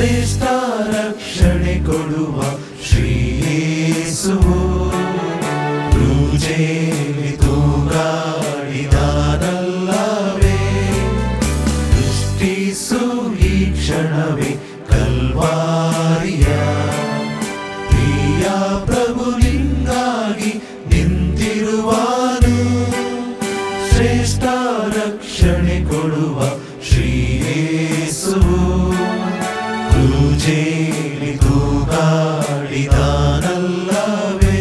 ಶ್ರೇಷ್ಠ ರಕ್ಷಣೆ ಕೊಡುವ ಶ್ರೀಯೇಸುವು ಕ್ರೂಜೇಲಿ ತೂಗಾಡಿದಾನಲ್ಲವೇ ದೃಷ್ಟಿಸು ಈ ಕ್ಷಣವೇ ಕಲ್ವಾರಿಯ ಪ್ರಿಯ ಪ್ರಭು ನಿಂಗಾಗಿ ನಿಂತಿರುವಾನು ಶ್ರೇಷ್ಠ ರಕ್ಷಣೆ ಕೊಡುವ ಶ್ರೀಯೇಸು ಕ್ರೂಜೇಲಿ ತೂಗಾಡಿದಾನಲ್ಲವೇ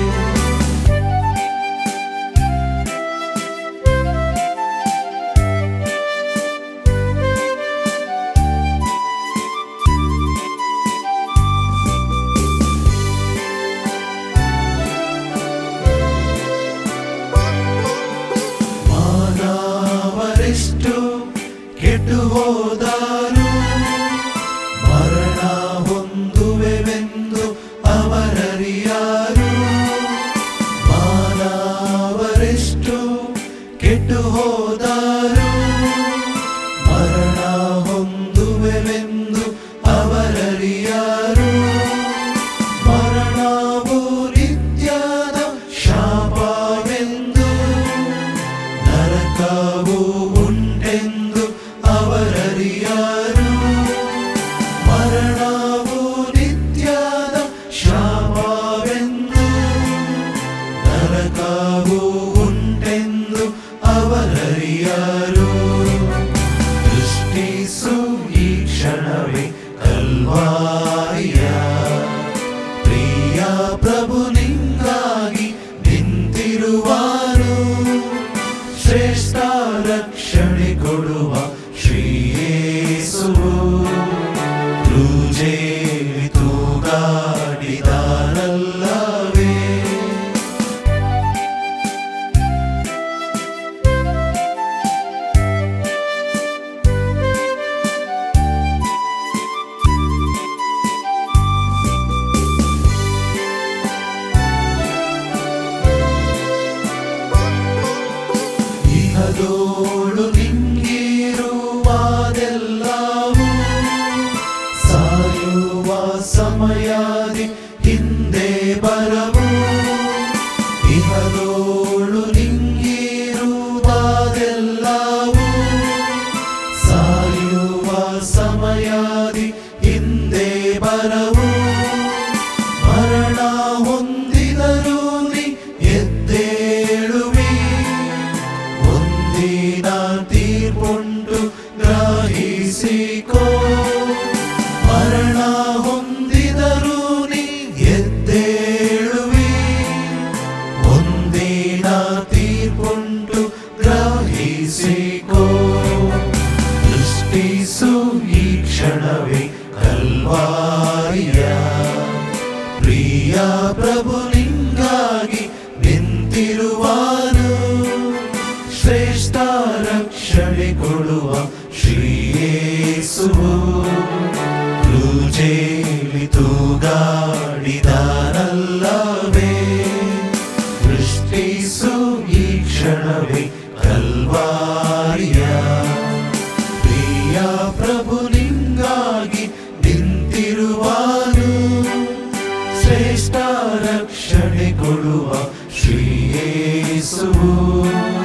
ಮಾನವರೆಷ್ಟು ಕೆಟ್ಟು ಹೋದಾರು ಮರಣ ಹೊಂದುವೆವೆಂದು ಅವರರಿಯಾರು ಮಾನವರೆಷ್ಟು ಕೆಟ್ಟು ಹೋದಾರು ಮರಣ ಹೊಂದುವೆವೆಂದು ಅವರರಿಯಾರು ಮರಣವು ನಿತ್ಯದ ಶಾಪವೆಂದು ನರಕವು ಉಂಟೆಂದು ಅವರರಿಯಾರು ಮರಣವು ನಿತ್ಯದ ಶಾಪವೆಂದು ನರಕವು ಉಂಟೆಂದು ಅವರರಿಯಾರು ದೃಷ್ಟಿಸು ಈ ಕ್ಷಣವೇ ಕಲ್ವಾರಿಯ ಪ್ರಿಯ ಪ್ರಭು ನಿಂಗಾಗಿ ನಿಂತಿರುವಾರು ಶ್ರೇಷ್ಠ ರಕ್ಷಣೆ ಕೊಡುವ ಶ್ರೀಯೇಸು ಕ್ರೂಜೇಲಿ ತೂಗಾಡಿದಾನಲ್ಲವೇ ಇಹದೋಳು ನಿಂಗಿರುವಾದೆಲ್ಲವೂ ಸಾಯುವ ಸಮಯಾದಿ ಹಿಂದೆ ಬರವು ಇಹದೋಳು ನಿಂಗಿರುವಾದೆಲ್ಲವೂ ಸಾಯುವ ಸಮಯಾದಿ ಹಿಂದೆ ಬರವು ಮರಣ ಹೊಂದಿದರು ನೀ ಎದ್ದೇಳುವಿ ಒಂದಿನ ತೀರ್ಪುಂಟು ಗ್ರಹಿಸಿಕೋ ಮರಣ ಹೊಂದಿದರು ನೀ ಎದ್ದೇಳುವಿ ಒಂದಿನ ತೀರ್ಪುಂಟು ಗ್ರಹಿಸಿಕೋ ದೃಷ್ಟಿಸು ಈ ಕ್ಷಣವೇ ಕಲ್ವಾರಿಯ ಪ್ರಿಯ ಪ್ರಭು ನಿಂಗಾಗಿ ನಿಂತಿರುವಾನು ಶ್ರೇಷ್ಠ ರಕ್ಷಣೆ ಕೊಡುವ ಶ್ರೀಯೇಸುವು ಕ್ರೂಜೇಲಿ ತೂಗಾಡಿದಾನಲ್ಲವೇ ದೃಷ್ಟಿಸು ಈ ಕ್ಷಣವೇ ಕಲ್ವಾರಿಯ ಪ್ರಿಯ ಪ್ರಭು ನಿಂಗಾಗಿ ನಿಂತಿರುವಾನು ಶ್ರೇಷ್ಠ ರಕ್ಷಣೆ ಕೊಡುವ ಶ್ರೀಯೇಸುವು